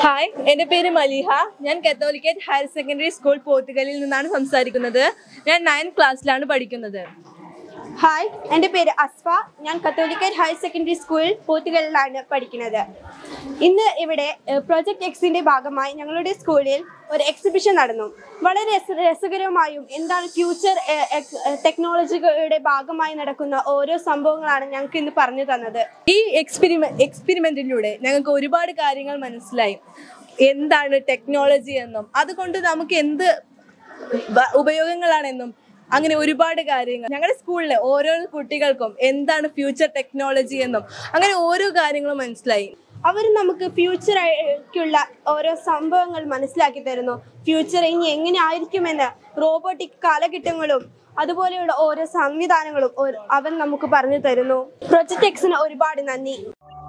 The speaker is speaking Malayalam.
ഹായ് എൻ്റെ പേര് മലിഹ ഞാൻ കത്തോലിക്കറ്റ് ഹയർ സെക്കൻഡറി സ്കൂൾ പോത്തുകലിൽ നിന്നാണ് സംസാരിക്കുന്നത് ഞാൻ നയൻത് ക്ലാസ്സിലാണ് പഠിക്കുന്നത് ഹായ് എൻ്റെ പേര് അസ്ഫ ഞാൻ കത്തോലിക്കറ്റ് ഹയർ സെക്കൻഡറി സ്കൂളിൽ പോത്തുകളിലാണ് പഠിക്കുന്നത് ഇന്ന് ഇവിടെ പ്രോജക്റ്റ് എക്സിന്റെ ഭാഗമായി ഞങ്ങളുടെ സ്കൂളിൽ ഒരു എക്സിബിഷൻ നടന്നു വളരെ രസ രസകരമായും എന്താണ് ഫ്യൂച്ചർ ടെക്നോളജികളുടെ ഭാഗമായി നടക്കുന്ന ഓരോ സംഭവങ്ങളാണ് ഞങ്ങൾക്ക് ഇന്ന് പറഞ്ഞു തന്നത് ഈ എക്സ്പെരിമെ എക്സ്പെരിമെന്റിലൂടെ ഞങ്ങൾക്ക് ഒരുപാട് കാര്യങ്ങൾ മനസ്സിലായി എന്താണ് ടെക്നോളജി എന്നും അതുകൊണ്ട് നമുക്ക് എന്ത് ബ- ഉപയോഗങ്ങളാണെന്നും അങ്ങനെ ഒരുപാട് കാര്യങ്ങൾ ഞങ്ങളുടെ സ്കൂളിലെ ഓരോ കുട്ടികൾക്കും എന്താണ് ഫ്യൂച്ചർ ടെക്നോളജി എന്നും അങ്ങനെ ഓരോ കാര്യങ്ങളും മനസ്സിലായി അവർ നമുക്ക് ഫ്യൂച്ചറിലേക്കുള്ള ഓരോ സംഭവങ്ങൾ മനസ്സിലാക്കി തരുന്നു ഫ്യൂച്ചർ ഇനി എങ്ങനെ ആയിരിക്കുമെന്ന് റോബോട്ടിക് കാലഘട്ടങ്ങളും അതുപോലെയുള്ള ഓരോ സംവിധാനങ്ങളും ഓ- അവർ നമുക്ക് പറഞ്ഞു തരുന്നു പ്രൊജക്ട് എക്സിന് ഒരുപാട് നന്ദി